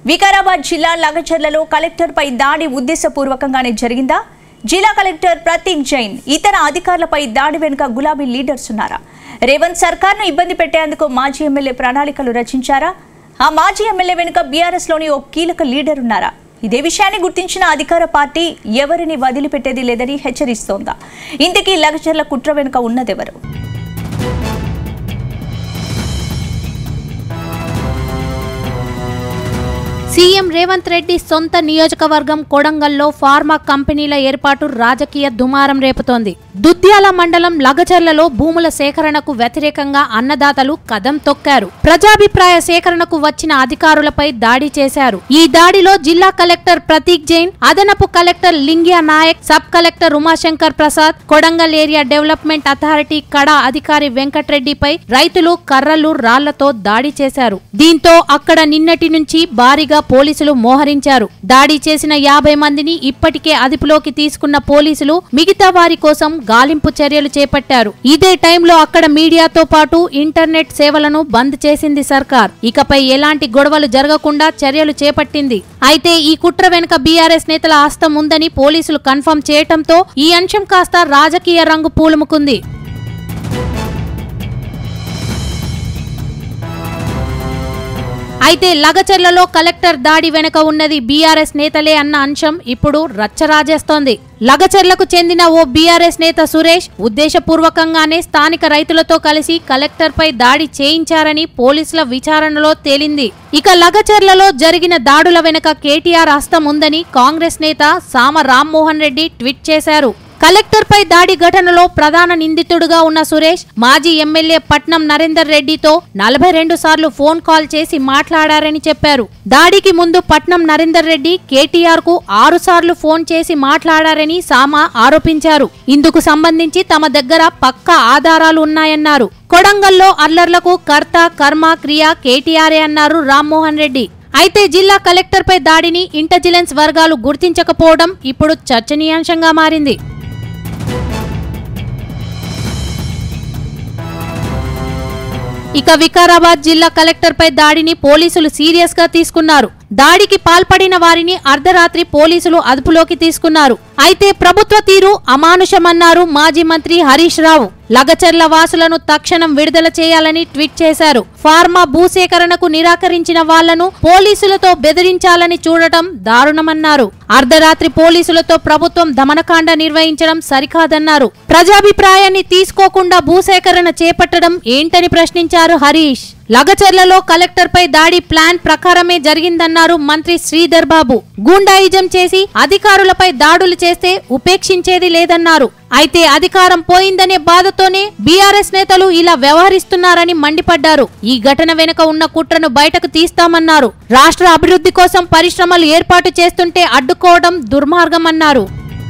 వికారాబాద్ జిల్లా లగచర్లలో కలెక్టర్పై దాడి ఉద్దేశపూర్వకంగానే జరిగిందా జిల్లా కలెక్టర్ ప్రతీక్ జైన్ ఇతర అధికారులపై దాడి వెనుక గులాబీ లీడర్స్ ఉన్నారా రేవంత్ సర్కార్ను ఇబ్బంది పెట్టేందుకు మాజీ ఎమ్మెల్యే ప్రణాళికలు రచించారా ఆ మాజీ ఎమ్మెల్యే వెనుక బీఆర్ఎస్ లోని ఓ కీలక లీడర్ ఉన్నారా ఇదే విషయాన్ని గుర్తించిన అధికార పార్టీ ఎవరిని వదిలిపెట్టేది లేదని హెచ్చరిస్తోందా ఇంతకీ లగచర్ల కుట్ర వెనుక ఉన్నదెవరు సీఎం రేవంత్ రెడ్డి సొంత నియోజకవర్గం కొడంగల్లో ఫార్మా కంపెనీల ఏర్పాటు రాజకీయ దుమారం రేపుతోంది దుద్యాల మండలం లగచర్లలో భూముల సేకరణకు వ్యతిరేకంగా అన్నదాతలు కదం తొక్కారు ప్రజాభిప్రాయ సేకరణకు వచ్చిన అధికారులపై దాడి చేశారు ఈ దాడిలో జిల్లా కలెక్టర్ ప్రతీక్ జైన్ అదనపు collector Lingaiah Naik sub collector Umashankar Prasad Kodangal area development authority KADA అధికారి వెంకట్రెడ్డిపై రైతులు కర్రలు రాళ్లతో దాడి చేశారు దీంతో అక్కడ నిన్నటి నుంచి భారీగా పోలీసులు మోహరించారు దాడి చేసిన యాభై మందిని ఇప్పటికే అదుపులోకి తీసుకున్న పోలీసులు మిగతా వారి కోసం గాలింపు చర్యలు చేపట్టారు ఇదే టైంలో అక్కడ మీడియాతో పాటు ఇంటర్నెట్ సేవలను బంద్ చేసింది సర్కార్ ఇకపై ఎలాంటి గొడవలు జరగకుండా చర్యలు చేపట్టింది అయితే ఈ కుట్ర వెనుక బీఆర్ఎస్ నేతల హస్తం ఉందని పోలీసులు కన్ఫర్మ్ చేయటంతో ఈ అంశం కాస్త రాజకీయ రంగు పూలుముకుంది అయితే లగచర్లలో కలెక్టర్ దాడి వెనుక ఉన్నది బీఆర్ఎస్ నేతలే అన్న అంశం ఇప్పుడు రచ్చరాజేస్తోంది లగచర్లకు చెందిన ఓ బీఆర్ఎస్ నేత సురేష్ ఉద్దేశపూర్వకంగానే స్థానిక రైతులతో కలిసి కలెక్టర్పై దాడి చేయించారని పోలీసుల విచారణలో తేలింది ఇక లగచర్లలో జరిగిన దాడుల వెనుక కేటీఆర్ హస్తం ఉందని కాంగ్రెస్ నేత సామ రామ్మోహన్ రెడ్డి ట్వీట్ చేశారు కలెక్టర్పై దాడి ఘటనలో ప్రధాన నిందితుడుగా ఉన్న సురేష్ మాజీ ఎమ్మెల్యే పట్నం నరేందర్ రెడ్డితో నలభై రెండు సార్లు ఫోన్ కాల్ చేసి మాట్లాడారని చెప్పారు దాడికి ముందు పట్నం నరేందర్ రెడ్డి కేటీఆర్ కు ఆరు సార్లు ఫోన్ చేసి మాట్లాడారని సామా ఆరోపించారు ఇందుకు సంబంధించి తమ దగ్గర పక్కా ఆధారాలు ఉన్నాయన్నారు కొడంగల్లో అల్లర్లకు కర్త కర్మ క్రియ కేటీఆర్ఏ అన్నారు రామ్మోహన్ రెడ్డి అయితే జిల్లా కలెక్టర్పై దాడిని ఇంటెలిజెన్స్ వర్గాలు గుర్తించకపోవడం ఇప్పుడు చర్చనీయాంశంగా మారింది ఇక వికారాబాద్ జిల్లా కలెక్టర్పై దాడిని పోలీసులు సీరియస్ గా తీసుకున్నారు దాడికి పాల్పడిన వారిని అర్ధరాత్రి పోలీసులు అదుపులోకి తీసుకున్నారు అయితే ప్రభుత్వ తీరు అమానుషమన్నారు మాజీ మంత్రి హరీష్ రావు లగచర్ల వాసులను తక్షణం విడుదల చేయాలని ట్వీట్ చేశారు ఫార్మా భూసేకరణకు నిరాకరించిన వాళ్లను పోలీసులతో బెదిరించాలని చూడటం దారుణమన్నారు అర్ధరాత్రి పోలీసులతో ప్రభుత్వం దమనకాండ నిర్వహించడం సరికాదన్నారు ప్రజాభిప్రాయాన్ని తీసుకోకుండా భూసేకరణ చేపట్టడం ఏంటని ప్రశ్నించారు హరీష్ లగచర్లలో కలెక్టర్పై దాడి ప్లాన్ ప్రకారమే జరిగిందన్నారు మంత్రి శ్రీధర్ బాబు గూండాయిజం చేసి అధికారులపై దాడులు చేస్తే ఉపేక్షించేది లేదన్నారు అయితే అధికారం పోయిందనే బాధతోనే బీఆర్ఎస్ నేతలు ఇలా వ్యవహరిస్తున్నారని మండిపడ్డారు ఈ ఘటన వెనుక ఉన్న కుట్రను బయటకు తీస్తామన్నారు రాష్ట్ర అభివృద్ధి కోసం పరిశ్రమలు ఏర్పాటు చేస్తుంటే అడ్డుకోవడం దుర్మార్గమన్నారు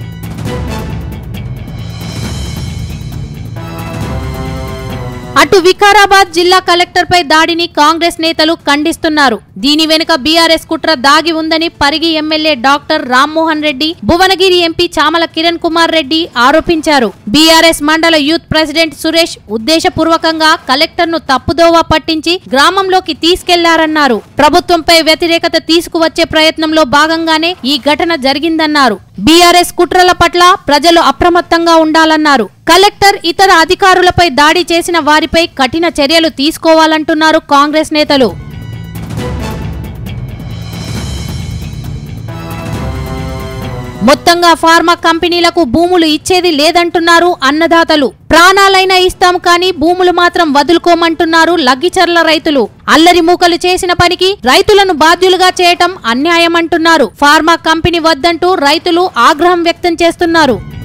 అటు వికారాబాద్ జిల్లా కలెక్టర్పై దాడిని కాంగ్రెస్ నేతలు ఖండిస్తున్నారు దీని వెనుక బీఆర్ఎస్ కుట్ర దాగి ఉందని Parigi MLA doctor Rammohan Reddy Bhuvanagiri MP Chamala Kiran Kumar Reddy ఆరోపించారు బీఆర్ఎస్ మండల యూత్ ప్రెసిడెంట్ సురేష్ ఉద్దేశపూర్వకంగా కలెక్టర్ ను తప్పుదోవ పట్టించి గ్రామంలోకి తీసుకెళ్లారన్నారు ప్రభుత్వంపై వ్యతిరేకత తీసుకువచ్చే ప్రయత్నంలో భాగంగానే ఈ ఘటన జరిగిందన్నారు బీఆర్ఎస్ కుట్రల పట్ల ప్రజలు అప్రమత్తంగా ఉండాలన్నారు కలెక్టర్ ఇతర అధికారులపై దాడి చేసిన వారిపై కఠిన చర్యలు తీసుకోవాలంటున్నారు కాంగ్రెస్ నేతలు మొత్తంగా ఫార్మా కంపెనీలకు భూములు ఇచ్చేది లేదంటున్నారు అన్నదాతలు ప్రాణాలైనా ఇస్తాం కానీ భూములు మాత్రం వదులుకోమంటున్నారు లగ్గిచర్ల రైతులు అల్లరి మూకలు చేసిన పనికి రైతులను బాధ్యులుగా చేయటం అన్యాయమంటున్నారు ఫార్మా కంపెనీ వద్దంటూ రైతులు ఆగ్రహం వ్యక్తం చేస్తున్నారు